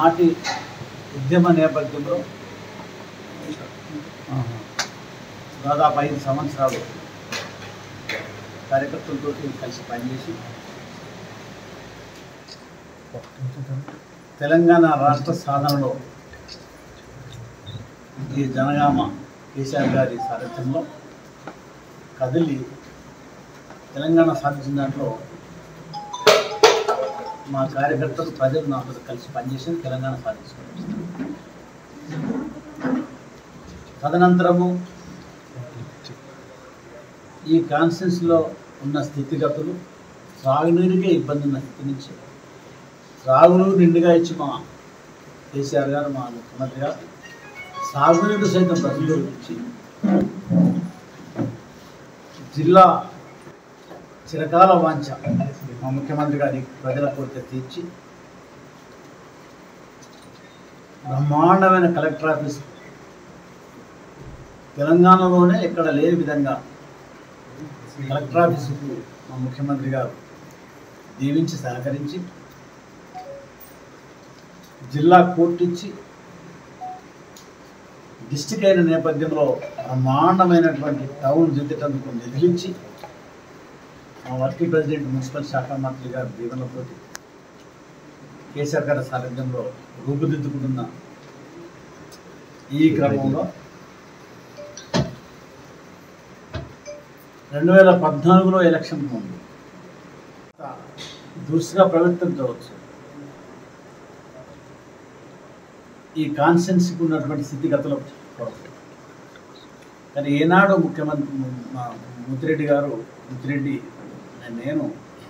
నాటి ఉద్యమ నేపథ్యంలో ఆహా, దాదాపు ఐదు సంవత్సరాలు కార్యకర్తలతో కలిసి పనిచేసి తెలంగాణ రాష్ట్ర సాధనలో ఈ జనగామ కేసీఆర్ గారి సారథ్యంలో కదిలి తెలంగాణ సాధించిన దాంట్లో మా కార్యకర్తలు ప్రజలు నాతో కలిసి పనిచేసి తెలంగాణ సాధించుకున్నాం తదనంతరము ఈ కాన్స్టిట్యూన్సీలో ఉన్న స్థితిగతులు త్రాగునీరుకే ఇబ్బంది ఉన్న స్థితి నుంచి త్రాగునీరు నిండుగా ఇచ్చి మా కేసీఆర్ గారు మా ముఖ్యమంత్రి గారు సాగునీరు సైతం ప్రజలు ఇచ్చి జిల్లా చిరకాల వాంఛ మా ముఖ్యమంత్రి గారి ప్రజల కోరిక తీర్చి బ్రహ్మాండమైన కలెక్టర్ ఆఫీస్ తెలంగాణలోనే ఎక్కడ లేని విధంగా కలెక్టర్ ఆఫీసుకు మా ముఖ్యమంత్రి గారు దీవించి సహకరించి జిల్లా కోర్టు ఇచ్చి డిస్టిక్ అయిన నేపథ్యంలో బ్రహ్మాండమైనటువంటి టౌన్ దిద్దేటందుకు నిధులించి మా వర్కింగ్ ప్రెసిడెంట్ మున్సిపల్ శాఖ మంత్రి గారి దీవెనలతో కేసీఆర్ గారి సారథ్యంలో రూపుదిద్దుకుంటున్న ఈ క్రమంలో రెండు వేల పద్నాలుగులో ఎలక్షన్ ముందు దురుసుగా ప్రవర్తించవచ్చు ఈ కాన్స్టెన్సీకి ఉన్నటువంటి స్థితిగతుల కొరకు కానీ ఏనాడు ముఖ్యమంత్రి మా ముత్తిరెడ్డి గారు ముత్తిరెడ్డి నేను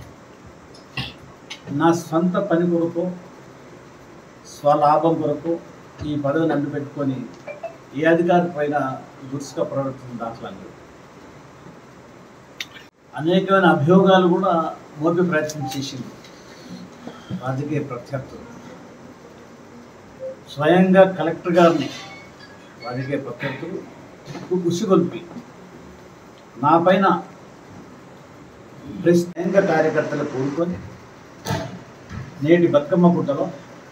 నా సొంత పని కొరకు స్వలాభం కొరకు ఈ పదవిని అంటు పెట్టుకొని ఏ అధికారి పైన దురుసుగా ప్రవర్తించిన దాఖలాలు అనేకమైన అభియోగాలు కూడా మోపి ప్రయత్నం చేసింది రాజకీయ ప్రత్యర్థులు స్వయంగా కలెక్టర్ గారిని రాజకీయ ప్రత్యర్థులు ఉసిగొల్పి నా పైన స్వయంగా కార్యకర్తలు కూడుకొని నేటి బతుకమ్మ పుట్టలో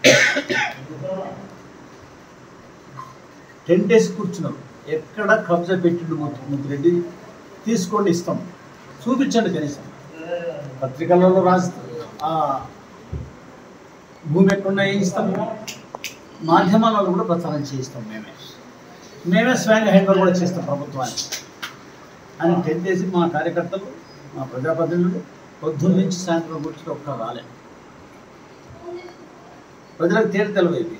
టెన్ డేస్ కూర్చున్నారు ఎక్కడ కబ్జా పెట్టిండు ముత్తు- ముత్తిరెడ్డి తీసుకోండి ఇస్తాం చూపించండి కనీసం పత్రికలలో రాసి ఆ భూమి ఎక్కడున్నా ఇస్తాం మాధ్యమాలలో కూడా ప్రచారం చేయిస్తాం మేమే మేమే స్వయంగా హ్యాండ్ ఓవర్ కూడా చేస్తాం ప్రభుత్వానికి అని టెన్ డేస్ మా కార్యకర్తలు మా ప్రజాప్రతినిధులు పొద్దున్న నుంచి సాయంత్రం కూర్చుని ఒక్క రాలే ప్రజలకు తేట తెలివైపోయింది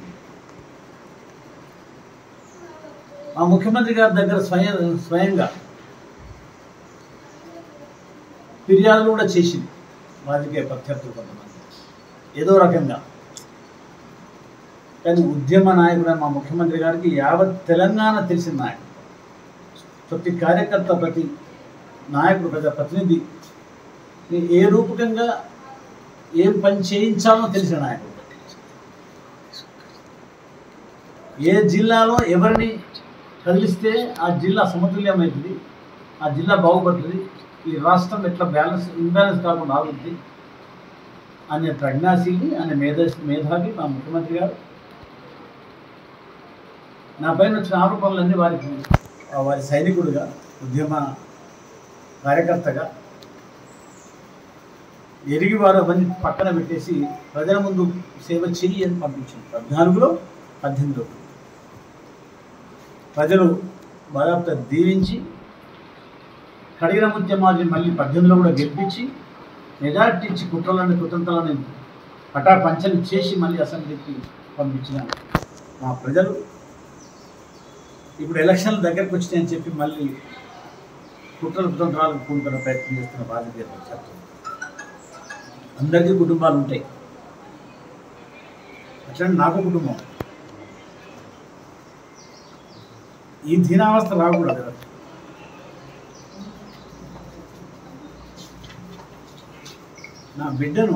మా ముఖ్యమంత్రి గారి దగ్గర స్వయం స్వయంగా ఫిర్యాదులు కూడా చేసింది రాజకీయ ప్రత్యర్థులు కొంతమంది ఏదో రకంగా కానీ ఉద్యమ నాయకుడు మా ముఖ్యమంత్రి గారికి యావత్ తెలంగాణ తెలిసిన నాయకుడు ప్రతి కార్యకర్త ప్రతి నాయకుడు ప్రజా ప్రతినిధి ఏ రూపకంగా ఏం పని చేయించాలో తెలిసిన నాయకుడు ఏ జిల్లాలో ఎవరిని కదిలిస్తే ఆ జిల్లా సమతుల్యమవుతుంది ఆ జిల్లా బాగుపడుతుంది ఈ రాష్ట్రం ఎట్లా బ్యాలెన్స్ ఇంబ్యాలెన్స్ కాకుండా ఆగుద్ది అనే ప్రజ్ఞాశీలి అనే మేధ మేధావి మా ముఖ్యమంత్రి గారు నా పైన వచ్చిన ఆరోపణలన్నీ వారికి ఆ వారి సైనికుడిగా ఉద్యమ కార్యకర్తగా ఎరిగి వారు అవన్నీ పక్కన పెట్టేసి ప్రజల ముందు సేవ చెయ్యి అని పంపించింది పద్నాలుగులో పద్దెనిమిదిలో ప్రజలు దాదాపు దీవించి కడిగిన ఉద్యమాన్ని మళ్ళీ పద్దెనిమిదిలో కూడా గెలిపించి మెజార్టీ ఇచ్చి కుట్రలని కుతంత్రాలని పటా పంచలు చేసి మళ్ళీ అసెంబ్లీకి పంపించిన మా ప్రజలు ఇప్పుడు ఎలక్షన్లు దగ్గరకు వచ్చినాయని చెప్పి మళ్ళీ కుట్రల కుతంత్రాలకు కూడుకునే ప్రయత్నం చేస్తున్న రాజకీయ ప్రత్యర్థులు అందరికీ కుటుంబాలు ఉంటాయి అట్లనే నాకు కుటుంబం ఈ దీనావస్థ రాకూడదు కదా నా బిడ్డను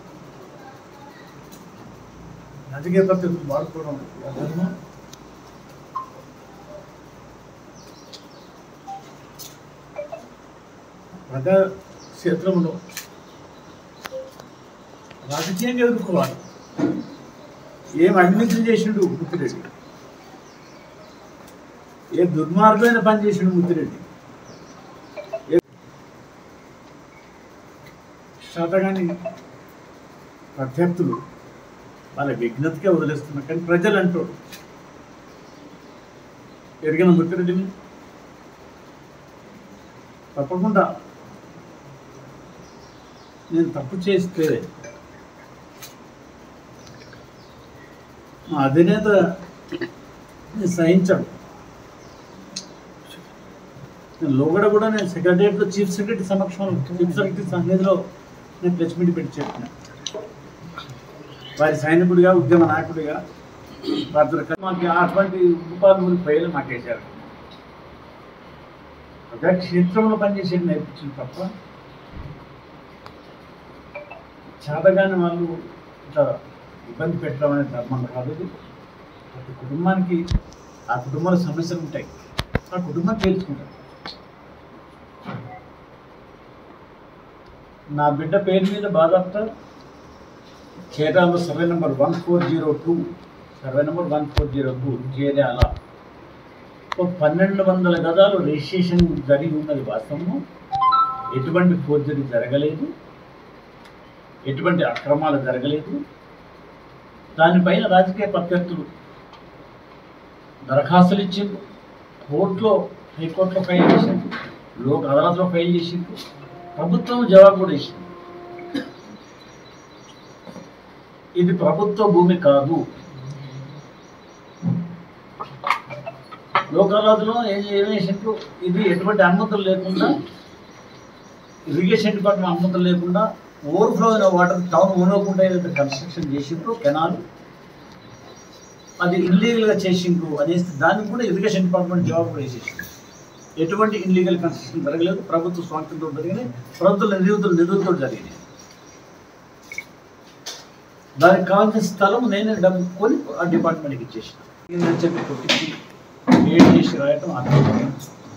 రాజకీయ పద్ధతులు వాడుకోవడం ధర్మం ప్రజా క్షేత్రంలో రాజకీయంగా ఎదుర్కోవాలి ఏం అవినీతి చేసిండు ముత్తిరెడ్డి ఏ దుర్మార్గమైన పని చేసిండు ముత్తిరెడ్డి ఏ శాతగాని ప్రత్యర్థులు వాళ్ళ విఘ్నతకే వదిలేస్తున్నారు కానీ ప్రజలు అంటారు ఎరిగిన ముత్తిరెడ్డిని తప్పకుండా నేను తప్పు చేస్తే మా అధినేత నేను సహించాడు నేను లోగడ కూడా నేను సెక్రటరియట్లో చీఫ్ సెక్రటరీ సమక్షంలో చీఫ్ సెక్రటరీ సన్నిధిలో నేను ప్రెస్ మీట్ పెట్టి చెప్పిన వారి సైనికుడిగా ఉద్యమ నాయకుడిగా వారి మాకు అటువంటి రూపాలు ప్రజలు మాకు వేశారు ప్రజా క్షేత్రంలో పనిచేసేది నేర్పించింది తప్ప చేతగాని వాళ్ళు ఇట్లా ఇబ్బంది పెట్టడం అనేది ధర్మం కాదు ఇది ప్రతి కుటుంబానికి ఆ కుటుంబంలో సమస్యలు ఉంటాయి ఆ కుటుంబం తేల్చుకుంటారు నా బిడ్డ పేరు మీద బాధాప్త చేరాలో survey number one four zero two survey number one four zero two Cherala ఒక పన్నెండు వందల గదాలు రిజిస్ట్రేషన్ జరిగి ఉన్నది వాస్తవము ఎటువంటి ఫోర్జరీ జరగలేదు ఎటువంటి అక్రమాలు జరగలేదు దానిపైన రాజకీయ ప్రత్యర్థులు దరఖాస్తులు ఇచ్చిండ్రు కోర్టులో హైకోర్టులో ఫైల్ చేసిండ్రు లోక్ అదాలత్లో ఫైల్ చేసిండ్రు ప్రభుత్వం జవాబు కూడా ఇచ్చింది ఇది ప్రభుత్వ భూమి కాదు లోక్ అదాలత్లో ఏం ఏం చేసిండ్రు ఇది ఎటువంటి అనుమతులు లేకుండా ఇరిగేషన్ డిపార్ట్మెంట్ అనుమతులు లేకుండా ఓవర్ఫ్లో అయిన వాటర్ టౌన్ మునగకుండా ఏదైతే కన్స్ట్రక్షన్ చేసిండ్రు కెనాల్ అది ఇల్లీగల్గా చేసిండ్రు అనేసి దానికి కూడా ఇరిగేషన్ డిపార్ట్మెంట్ జవాబు కూడా వేసేసింది ఎటువంటి ఇల్లీగల్ కన్స్ట్రక్షన్ జరగలేదు ప్రభుత్వ స్వాతంత్రం జరిగినాయి ప్రభుత్వ నిధులతో నిధులతో జరిగినాయి దానికి కావాల్సిన స్థలం నేనే డబ్బు కొని ఆ డిపార్ట్మెంట్కి ఇచ్చేసిన ఏంటని చెప్పి కొట్టించి ఏడ్ చేసి రాయటం అర్థం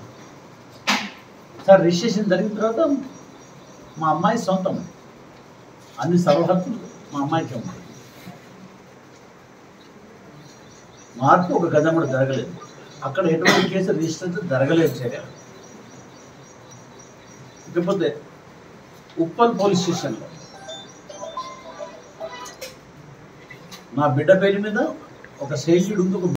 సార్ రిజిస్ట్రేషన్ జరిగిన తర్వాత మా అమ్మాయి సొంతం అన్ని సర్వహక్కులు మా అమ్మాయికి ఉంది మార్పు ఒక గజం కూడా జరగలేదు అక్కడ ఎటువంటి కేసు రిజిస్టర్ జరగలేదు చర్య ఇకపోతే ఉప్పల్ పోలీస్ స్టేషన్లో నా బిడ్డ పేరు మీద ఒక శైల్యుడు ఉంది ఒక